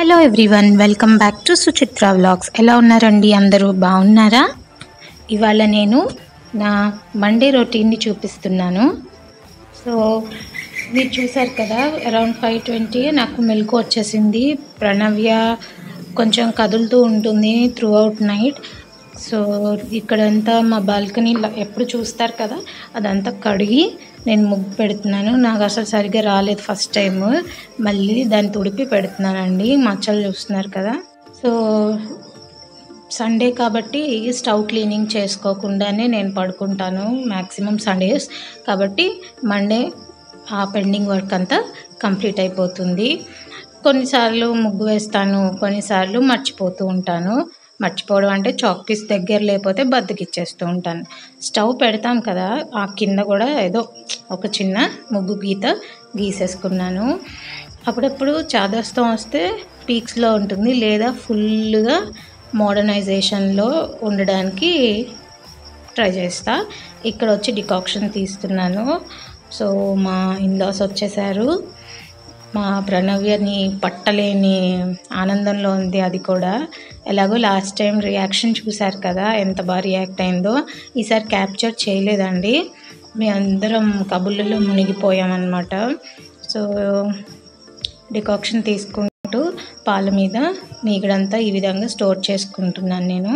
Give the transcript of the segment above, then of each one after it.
hello everyone welcome back to Suchitra vlogs ఎలా ఉన్నారండి అందరూ బాగున్నారా ఇవాళ నేను నా మండే రొటీన్ని చూపిస్తున్నాను సో మీరు చూసారు కదా అరౌండ్ ఫైవ్ ట్వంటీ నాకు మెలకు వచ్చేసింది ప్రణవ్య కొంచెం కదులుతూ ఉంటుంది త్రూ అవుట్ నైట్ సో ఇక్కడంతా మా బాల్కనీ ఎప్పుడు చూస్తారు కదా అదంతా కడిగి నేను ముగ్గు పెడుతున్నాను నాకు అసలు సరిగ్గా రాలేదు ఫస్ట్ టైం మళ్ళీ దాన్ని తుడిపి పెడుతున్నానండి మచ్చలు చూస్తున్నారు కదా సో సండే కాబట్టి స్టవ్ క్లీనింగ్ చేసుకోకుండానే నేను పడుకుంటాను మ్యాక్సిమం సండేస్ కాబట్టి మండే ఆ పెండింగ్ వర్క్ అంతా కంప్లీట్ అయిపోతుంది కొన్నిసార్లు ముగ్గు వేస్తాను కొన్నిసార్లు మర్చిపోతూ ఉంటాను మర్చిపోవడం అంటే చాక్ పీస్ దగ్గర లేకపోతే బద్దకిచ్చేస్తూ ఉంటాను స్టవ్ పెడతాం కదా ఆ కింద కూడా ఏదో ఒక చిన్న ముగ్గు గీత గీసేసుకున్నాను అప్పుడప్పుడు చాదస్తం వస్తే పీక్స్లో ఉంటుంది లేదా ఫుల్గా మోడర్నైజేషన్లో ఉండడానికి ట్రై చేస్తా ఇక్కడ వచ్చి డికాక్షన్ తీస్తున్నాను సో మా ఇన్లాస్ వచ్చేసారు మా ప్రణవ్యని పట్టలేని ఆనందంలో ఉంది అది కూడా ఎలాగో లాస్ట్ టైం రియాక్షన్ చూశారు కదా ఎంత బాగా రియాక్ట్ అయిందో ఈసారి క్యాప్చర్ చేయలేదండి మీ అందరం కబుర్లలో మునిగిపోయామన్నమాట సో డికాక్షన్ తీసుకుంటూ పాల మీద మీగడంతా ఈ విధంగా స్టోర్ చేసుకుంటున్నాను నేను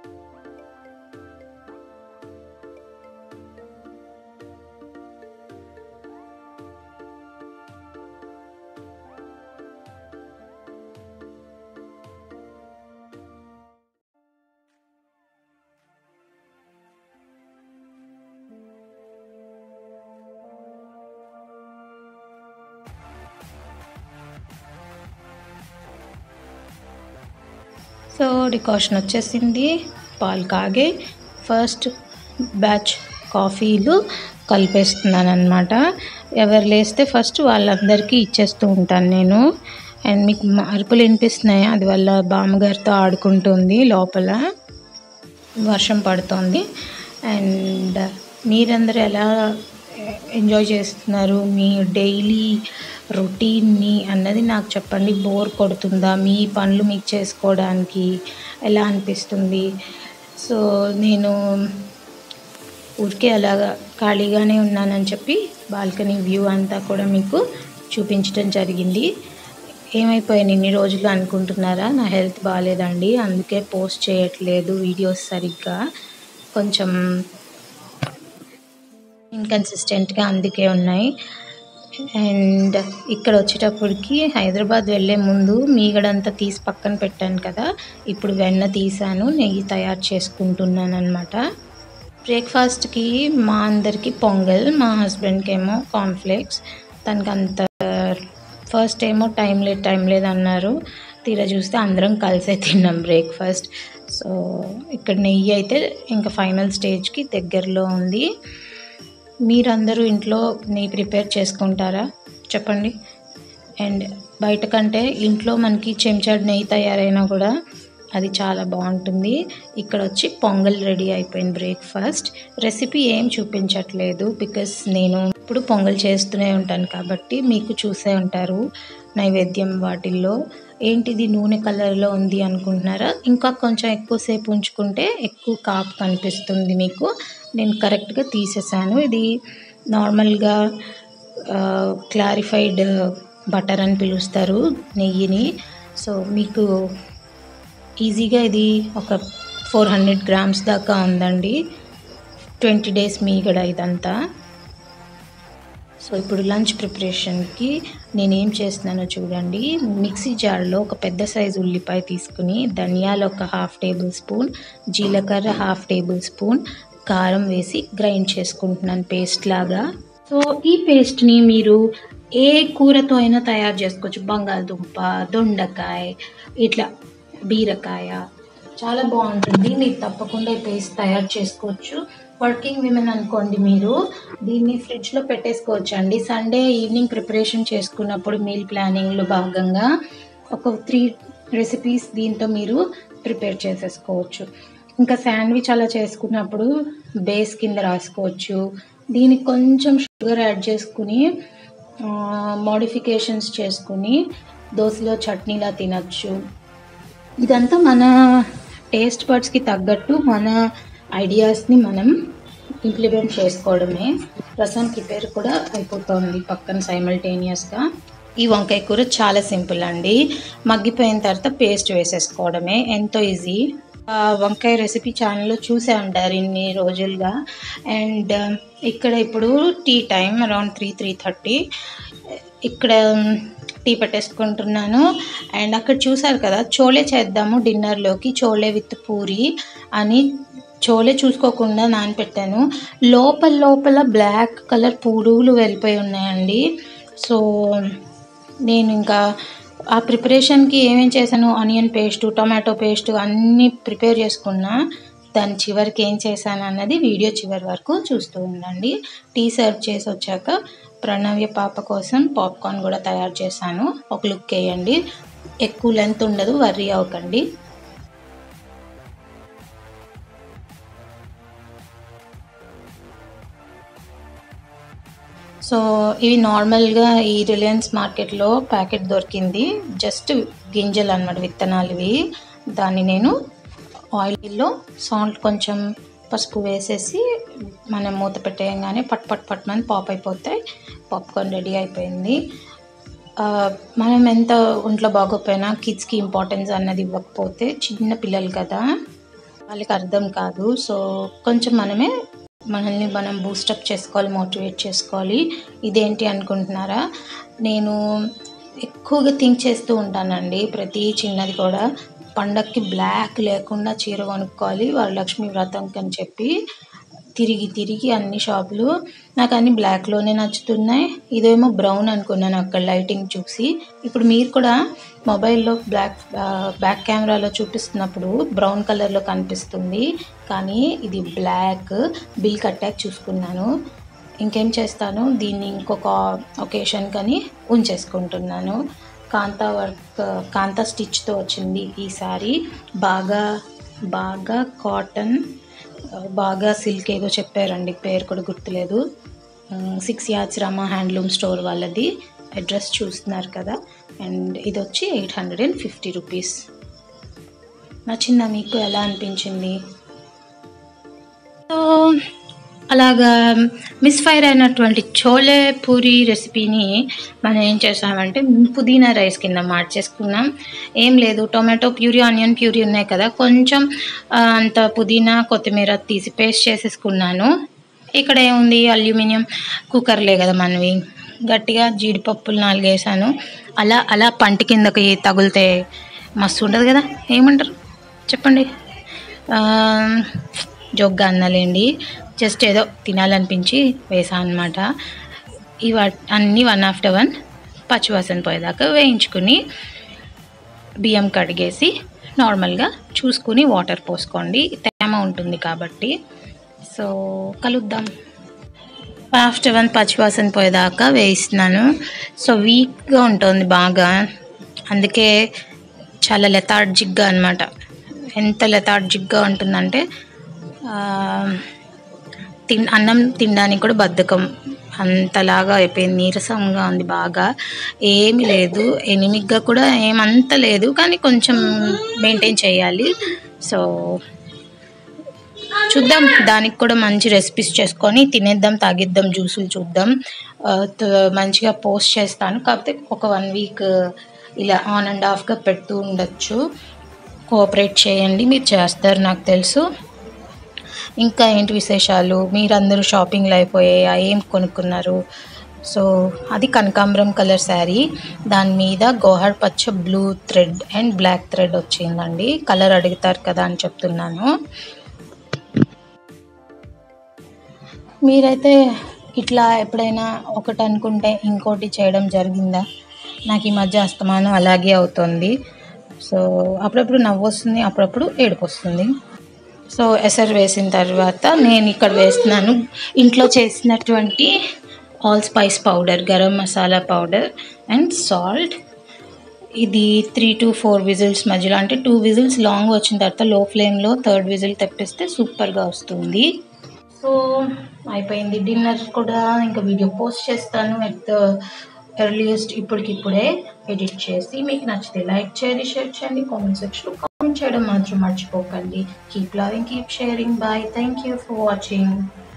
సో డికాషన్ వచ్చేసింది పాలు కాగే ఫస్ట్ బ్యాచ్ కాఫీలు కలిపేస్తున్నాను అనమాట ఎవరు లేస్తే ఫస్ట్ వాళ్ళందరికీ ఇచ్చేస్తూ ఉంటాను నేను అండ్ మీకు అరుపులు వినిపిస్తున్నాయి అది వాళ్ళ బామ్మగారితో ఆడుకుంటుంది లోపల వర్షం పడుతోంది అండ్ మీరందరూ ఎలా ఎంజాయ్ చేస్తున్నారు మీ డైలీ రొటీన్ని అన్నది నాకు చెప్పండి బోర్ కొడుతుందా మీ పనులు మీకు చేసుకోవడానికి ఎలా అనిపిస్తుంది సో నేను ఊరికే అలాగా ఖాళీగానే ఉన్నానని చెప్పి బాల్కనీ వ్యూ అంతా కూడా మీకు చూపించడం జరిగింది ఏమైపోయాను ఇన్ని రోజులు అనుకుంటున్నారా నా హెల్త్ బాగాలేదండి అందుకే పోస్ట్ చేయట్లేదు వీడియోస్ సరిగ్గా కొంచెం ఇన్కన్సిస్టెంట్గా అందుకే ఉన్నాయి అండ్ ఇక్కడ వచ్చేటప్పటికి హైదరాబాద్ వెళ్ళే ముందు మీగడంతా తీసి పక్కన పెట్టాను కదా ఇప్పుడు వెన్న తీసాను నెయ్యి తయారు చేసుకుంటున్నాను అనమాట బ్రేక్ఫాస్ట్కి మా అందరికి పొంగల్ మా హస్బెండ్కి ఏమో కాన్ఫ్లెక్స్ తనకి అంత ఫస్ట్ ఏమో టైం లేదు టైం లేదు అన్నారు తీరా చూస్తే అందరం కలిసే తిన్నాం బ్రేక్ఫాస్ట్ సో ఇక్కడ నెయ్యి అయితే ఇంకా ఫైనల్ స్టేజ్కి దగ్గరలో ఉంది మీరందరూ ఇంట్లో నెయ్యి ప్రిపేర్ చేసుకుంటారా చెప్పండి అండ్ బయట కంటే ఇంట్లో మనకి చెంచాడు నెయ్యి తయారైనా కూడా అది చాలా బాగుంటుంది ఇక్కడ వచ్చి పొంగల్ రెడీ అయిపోయింది బ్రేక్ఫాస్ట్ రెసిపీ ఏం చూపించట్లేదు బికాస్ నేను ఇప్పుడు పొంగల్ చేస్తూనే ఉంటాను కాబట్టి మీకు చూసే ఉంటారు నైవేద్యం వాటిల్లో ఏంటిది నూనె కలర్లో ఉంది అనుకుంటున్నారా ఇంకా కొంచెం ఎక్కువసేపు ఉంచుకుంటే ఎక్కువ కాపు కనిపిస్తుంది మీకు నేను కరెక్ట్గా తీసేసాను ఇది నార్మల్గా క్లారిఫైడ్ బటర్ అని పిలుస్తారు నెయ్యిని సో మీకు ఈజీగా ఇది ఒక ఫోర్ హండ్రెడ్ గ్రామ్స్ దాకా ఉందండి ట్వంటీ డేస్ మీగడ ఇదంతా సో ఇప్పుడు లంచ్ ప్రిపరేషన్కి నేనేం చేస్తున్నానో చూడండి మిక్సీ జార్లో ఒక పెద్ద సైజు ఉల్లిపాయ తీసుకుని ధనియాలు ఒక హాఫ్ టేబుల్ స్పూన్ జీలకర్ర హాఫ్ టేబుల్ స్పూన్ కారం వేసి గ్రైండ్ చేసుకుంటున్నాను పేస్ట్ లాగా సో ఈ పేస్ట్ని మీరు ఏ కూరతో అయినా తయారు చేసుకోవచ్చు బంగాళదుంప దొండకాయ ఇట్లా బీరకాయ చాలా బాగుంటుంది మీరు తప్పకుండా ఈ పేస్ట్ తయారు చేసుకోవచ్చు వర్కింగ్ విమెన్ అనుకోండి మీరు దీన్ని ఫ్రిడ్జ్లో పెట్టేసుకోవచ్చు అండి సండే ఈవినింగ్ ప్రిపరేషన్ చేసుకున్నప్పుడు మీల్ ప్లానింగ్లో భాగంగా ఒక త్రీ రెసిపీస్ దీంతో మీరు ప్రిపేర్ చేసేసుకోవచ్చు ఇంకా శాండ్విచ్ అలా చేసుకున్నప్పుడు బేస్ కింద రాసుకోవచ్చు దీనికి కొంచెం షుగర్ యాడ్ చేసుకుని మోడిఫికేషన్స్ చేసుకుని దోశలో చట్నీలా తినచ్చు ఇదంతా మన టేస్ట్ బడ్స్కి తగ్గట్టు మన ఐడియాస్ని మనం ఇంప్లిమెంట్ చేసుకోవడమే రసం ప్రిపేర్ కూడా అయిపోతుంది పక్కన సైమల్టేనియస్గా ఈ వంకాయ కూర చాలా సింపుల్ అండి మగ్గిపోయిన తర్వాత పేస్ట్ వేసేసుకోవడమే ఎంతో ఈజీ ఆ వంకాయ రెసిపీ ఛానల్లో చూసే ఉంటారు ఇన్ని రోజులుగా అండ్ ఇక్కడ ఇప్పుడు tea time around three three thirty ఇక్కడ టీ పెట్టేసుకుంటున్నాను అండ్ అక్కడ చూసారు కదా చోలే చేద్దాము డిన్నర్లోకి చోలే విత్ పూరి అని చోలే చూసుకోకుండా నానపెట్టాను లోపల లోపల బ్లాక్ కలర్ పురుగులు వెళ్ళిపోయి ఉన్నాయండి సో నేను ఇంకా ఆ ప్రిపరేషన్కి ఏమేం చేశాను ఆనియన్ పేస్ట్ టొమాటో పేస్ట్ అన్నీ ప్రిపేర్ చేసుకున్నా దాని చివరికి ఏం చేశాను అన్నది వీడియో చివరి వరకు చూస్తూ ఉండండి టీ సర్వ్ చేసి వచ్చాక ప్రణవ్య పాప కోసం పాప్కార్న్ కూడా తయారు చేశాను ఒక లుక్ వేయండి ఎక్కువ లెంత్ ఉండదు వర్రీ అవ్వకండి సో ఇవి నార్మల్గా ఈ రిలయన్స్ మార్కెట్లో ప్యాకెట్ దొరికింది జస్ట్ గింజలు అనమాట విత్తనాలు ఇవి దాన్ని నేను ఆయిల్లో సాల్ట్ కొంచెం పసుపు వేసేసి మనం మూత పెట్టేయంగానే పట్ పట్ పట్మని పాప్ అయిపోతాయి పాప్కార్న్ రెడీ అయిపోయింది ఆ, మనం ఎంత ఒంట్లో బాగోపోయినా కిడ్స్కి ఇంపార్టెన్స్ అన్నది ఇవ్వకపోతే చిన్న పిల్లలు కదా వాళ్ళకి అర్థం కాదు సో కొంచెం మనమే మనల్ని మనం బూస్టప్ చేసుకోవాలి మోటివేట్ చేసుకోవాలి ఇదేంటి అనుకుంటున్నారా నేను ఎక్కువగా థింక్ చేస్తూ ఉంటానండి ప్రతి చిన్నది కూడా పండక్కి బ్లాక్ లేకుండా చీర కొనుక్కోవాలి వరలక్ష్మి వ్రతంకి అని చెప్పి తిరిగి తిరిగి అన్ని షాపులు నాకు అన్ని బ్లాక్లోనే నచ్చుతున్నాయి ఇదేమో బ్రౌన్ అనుకున్నాను అక్కడ లైటింగ్ చూసి ఇప్పుడు మీరు కూడా మొబైల్లో బ్లాక్ బ్యాక్ కెమెరాలో చూపిస్తున్నప్పుడు బ్రౌన్ కలర్లో కనిపిస్తుంది కానీ ఇది బ్లాక్ బిల్ కట్టాక చూసుకున్నాను ఇంకేం చేస్తాను దీన్ని ఇంకొక ఒకేషన్ కని ఉంచేసుకుంటున్నాను కాంతా వర్క్ కాంతా స్టిచ్తో వచ్చింది ఈ సారీ బాగా బాగా కాటన్ బాగా సిల్క్ ఏదో చెప్పారండి పేరు కూడా గుర్తులేదు six yards Rama handloom store వాళ్ళది అడ్రస్ చూస్తున్నారు కదా అండ్ ఇది వచ్చి eight hundred and fifty rupees నచ్చిందా మీకు ఎలా అనిపించింది సో అలాగా మిస్ఫైర్ అయినటువంటి చోలే పూరి రెసిపీని మనం ఏం చేసామంటే పుదీనా రైస్ కింద మార్చేసుకున్నాం ఏం లేదు టొమాటో ప్యూరీ ఆనియన్ ప్యూరీ ఉన్నాయి కదా కొంచెం ఆ, అంత పుదీనా కొత్తిమీర తీసి పేస్ట్ చేసేసుకున్నాను ఇక్కడ ఏముంది అల్యూమినియం కుక్కర్లే కదా మనవి గట్టిగా జీడిపప్పులు నాలుగు వేసాను అలా అలా పంటి కిందకి తగిలితే మస్తు ఉంటుంది కదా ఏమంటారు చెప్పండి ఆ, జోగ్గా అన్నలేండి జస్ట్ ఏదో తినాలనిపించి వేసాను అనమాట ఇవి అన్నీ వన్ ఆఫ్టర్ వన్ పచ్చివాసన పోయేదాకా వేయించుకుని బియ్యం కడిగేసి నార్మల్గా చూసుకుని వాటర్ పోసుకోండి తేమ ఉంటుంది కాబట్టి సో కలుద్దాం ఆఫ్టర్ వన్ పచ్చివాసన పోయేదాకా వేయిస్తున్నాను సో వీక్గా ఉంటుంది బాగా అందుకే చాలా లెథార్జిక్గా అనమాట ఎంత లెథార్జిక్గా ఉంటుందంటే ఆ, తిన్ అన్నం తినడానికి కూడా బద్ధకం అంతలాగా అయిపోయింది నీరసంగా ఉంది బాగా ఏమీ లేదు ఎనిమిగ్గా కూడా ఏమంత లేదు కానీ కొంచెం మెయింటైన్ చేయాలి సో చూద్దాం దానికి కూడా మంచి రెసిపీస్ చేసుకొని తినేద్దాం తాగిద్దాం జ్యూసులు చూద్దాం ఆ, త- మంచిగా పోస్ట్ చేస్తాను కాకపోతే ఒక వన్ వీక్ ఇలా ఆన్ అండ్ ఆఫ్గా పెడుతూ ఉండొచ్చు కోఆపరేట్ చేయండి మీరు చేస్తారు నాకు తెలుసు ఇంకా ఏంటి విశేషాలు మీరందరూ షాపింగ్లు అయిపోయాయా ఏం కొనుక్కున్నారు సో అది కనకాంబరం కలర్ శారీ దాని మీద గోహర్ పచ్చ blue thread and black thread వచ్చిందండి కలర్ అడుగుతారు కదా అని చెప్తున్నాను మీరైతే ఇట్లా ఎప్పుడైనా ఒకటి అనుకుంటే ఇంకోటి చేయడం జరిగిందా నాకు ఈ మధ్య అస్తమానం అలాగే అవుతుంది సో అప్పుడప్పుడు నవ్వు వస్తుంది అప్పుడప్పుడు ఏడుపు వస్తుంది సో ఎసరు వేసిన తర్వాత నేను ఇక్కడ వేస్తున్నాను ఇంట్లో చేసినటువంటి all spice powder garam masala powder and salt ఇది త్రీ టు ఫోర్ విజిల్స్ మధ్యలో అంటే టూ విజిల్స్ లాంగ్ వచ్చిన తర్వాత లో ఫ్లేమ్లో థర్డ్ విజిల్ తెప్పిస్తే సూపర్గా వస్తుంది సో అయిపోయింది డిన్నర్ కూడా ఇంకా వీడియో పోస్ట్ చేస్తాను ఎట్ ద ఎర్లియస్ట్ ఇప్పటికిప్పుడే ఎడిట్ చేసి మీకు నచ్చితే లైక్ చేయండి షేర్ చేయండి కామెంట్ సెక్షన్లో కామెంట్ చేయడం మాత్రం మర్చిపోకండి keep loving keep sharing bye thank you for watching